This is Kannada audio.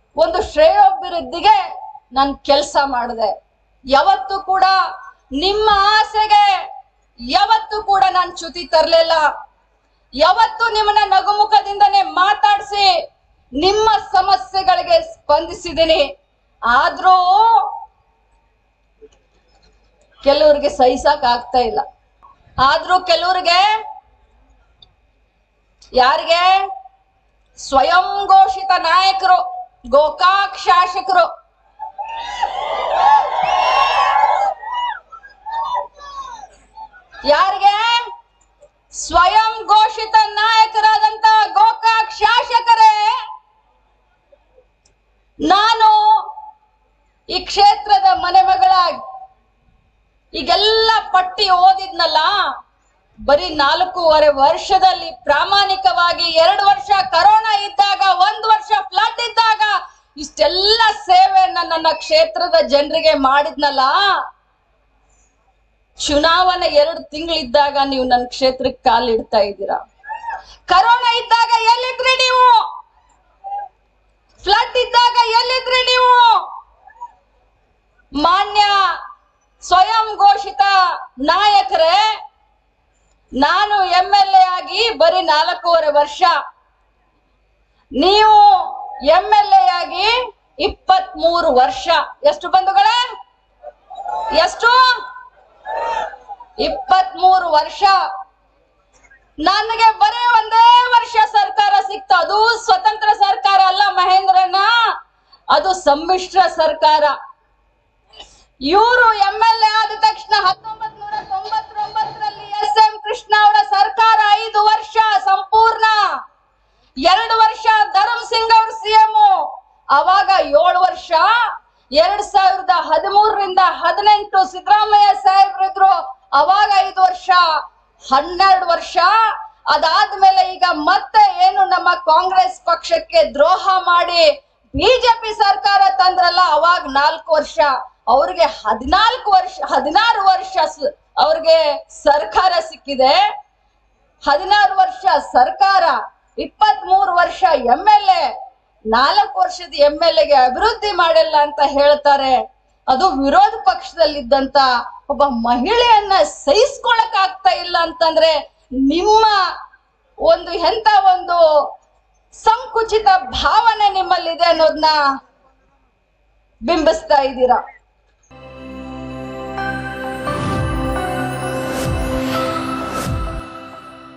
ಒಂದು ಶ್ರೇಯೋಭಿವೃದ್ಧಿಗೆ ನಾನು ಕೆಲಸ ಮಾಡಿದೆ ಯಾವತ್ತು ಕೂಡ ನಿಮ್ಮ ಆಸೆಗೆ ಯಾವತ್ತು ಕೂಡ ನಾನು ಚ್ಯುತಿ ತರಲಿಲ್ಲ ಯಾವತ್ತು ನಿಮ್ಮನ್ನ ನಗುಮುಖದಿಂದನೇ ಮಾತಾಡಿಸಿ ನಿಮ್ಮ ಸಮಸ್ಯೆಗಳಿಗೆ ಸ್ಪಂದಿಸಿದ್ದೀನಿ ಆದ್ರೂ ಕೆಲವ್ರಿಗೆ ಸಹಿಸಕ್ ಆಗ್ತಾ ಇಲ್ಲ ಆದ್ರೂ ಕೆಲವ್ರಿಗೆ ಯಾರಿಗೆ ಸ್ವಯಂ ಘೋಷಿತ ನಾಯಕರು ಗೋಕಾಕ್ ಶಾಸಕರು ಯಾರಿಗೆ ಸ್ವಯಂ ಘೋಷಿತ ನಾಯಕರಾದಂತ ಗೋಕಾಕ್ ಶಾಸಕರೇ ನಾನು ಈ ಕ್ಷೇತ್ರದ ಮನೆ ಮಗಳ ಈಗೆಲ್ಲ ಪಟ್ಟಿ ಓದಿದ್ನಲ್ಲ ಬರೀ ನಾಲ್ಕೂವರೆ ವರ್ಷದಲ್ಲಿ ಪ್ರಾಮಾಣಿಕವಾಗಿ ಎರಡು ವರ್ಷ ಕರೋನಾ ಇದ್ದಾಗ ಒಂದು ವರ್ಷ ಫ್ಲಡ್ ಇದ್ದಾಗ ಇಷ್ಟೆಲ್ಲ ಸೇವೆಯನ್ನ ನನ್ನ ಕ್ಷೇತ್ರದ ಜನರಿಗೆ ಮಾಡಿದ್ನಲ್ಲ ಚುನಾವಣೆ ಎರಡು ತಿಂಗಳಿದ್ದಾಗ ನೀವು ನನ್ನ ಕ್ಷೇತ್ರಕ್ಕೆ ಕಾಲಿಡ್ತಾ ಇದ್ದೀರಾ ಕರೋನಾ ಇದ್ದಾಗ ಎಲ್ಲಿದ್ರಿ ನೀವು ಫ್ಲಡ್ ಇದ್ದಾಗ ಎಲ್ಲಿದ್ರಿ ನೀವು ಮಾನ್ಯ ಸ್ವಯಂ ಘೋಷಿತ ನಾಯಕರೇ ನಾನು ಎಂ ಎಲ್ ಎ ಆಗಿ ಬರೀ ನಾಲ್ಕೂವರೆ ವರ್ಷ ನೀವು ಎಂ ಎಲ್ ಎ ಆಗಿ ಇಪ್ಪತ್ತ್ ಮೂರು ವರ್ಷ ಎಷ್ಟು ಬಂಧುಗಳೇ ಎಷ್ಟು ಇಪ್ಪತ್ತ್ ಮೂರು ವರ್ಷ ನನಗೆ ಬರೀ ಒಂದೇ ವರ್ಷ ಸರ್ಕಾರ ಸಿಕ್ತು ಅದು ಸ್ವತಂತ್ರ ಸರ್ಕಾರ ಅಲ್ಲ ಮಹೇಂದ್ರನ ಅದು ಸಮ್ಮಿಶ್ರ ಸರ್ಕಾರ ಇವರು ಎಂ ಎಲ್ ಎ ಆದ ತಕ್ಷಣ ಹತ್ತೊಂಬತ್ ನೂರ ತೊಂಬತ್ತೊಂಬತ್ತರಲ್ಲಿ ಎಸ್ ಎಂ ಕೃಷ್ಣ ಅವರ ಸರ್ಕಾರ ಐದು ವರ್ಷ ಸಂಪೂರ್ಣ ಎರಡು ವರ್ಷ ಧರ್ಮ್ ಸಿಂಗ್ ಅವರು ಸಿಎಂ ಅವಾಗ ಏಳು ವರ್ಷ ಎರಡ್ ಸಾವಿರದ ಹದಿಮೂರರಿಂದ ಹದಿನೆಂಟು ಸಿದ್ದರಾಮಯ್ಯ ಸಾಹೇಬ್ರಿದ್ರು ಅವಾಗ ಐದು ವರ್ಷ ಹನ್ನೆರಡು ವರ್ಷ ಅದಾದ್ಮೇಲೆ ಈಗ ಮತ್ತೆ ಏನು ನಮ್ಮ ಕಾಂಗ್ರೆಸ್ ಪಕ್ಷಕ್ಕೆ ದ್ರೋಹ ಮಾಡಿ ಬಿಜೆಪಿ ಸರ್ಕಾರ ತಂದ್ರಲ್ಲ ಅವಾಗ ನಾಲ್ಕು ವರ್ಷ ಅವ್ರಿಗೆ ಹದಿನಾಲ್ಕು ವರ್ಷ ಹದಿನಾರು ವರ್ಷ ಸ- ಅವ್ರಿಗೆ ಸರ್ಕಾರ ಸಿಕ್ಕಿದೆ ಹದಿನಾರು ವರ್ಷ ಸರ್ಕಾರ ಇಪ್ಪತ್ತ್ ಮೂರು ವರ್ಷ ಎಂ ಎಲ್ ಎ ನಾಲ್ಕು ವರ್ಷದ ಎಂ ಎಲ್ ಎಗೆ ಅಭಿವೃದ್ಧಿ ಮಾಡಿಲ್ಲ ಅಂತ ಹೇಳ್ತಾರೆ ಅದು ವಿರೋಧ ಪಕ್ಷದಲ್ಲಿದ್ದಂತ ಒಬ್ಬ ಮಹಿಳೆಯನ್ನ ಸಹಿಸ್ಕೊಳಕ್ ಆಗ್ತಾ ಇಲ್ಲ ಅಂತಂದ್ರೆ ನಿಮ್ಮ ಒಂದು ಎಂತ ಒಂದು ಸಂಕುಚಿತ ಭಾವನೆ ನಿಮ್ಮಲ್ಲಿದೆ ಅನ್ನೋದನ್ನ ಬಿಂಬಿಸ್ತಾ ಇದ್ದೀರಾ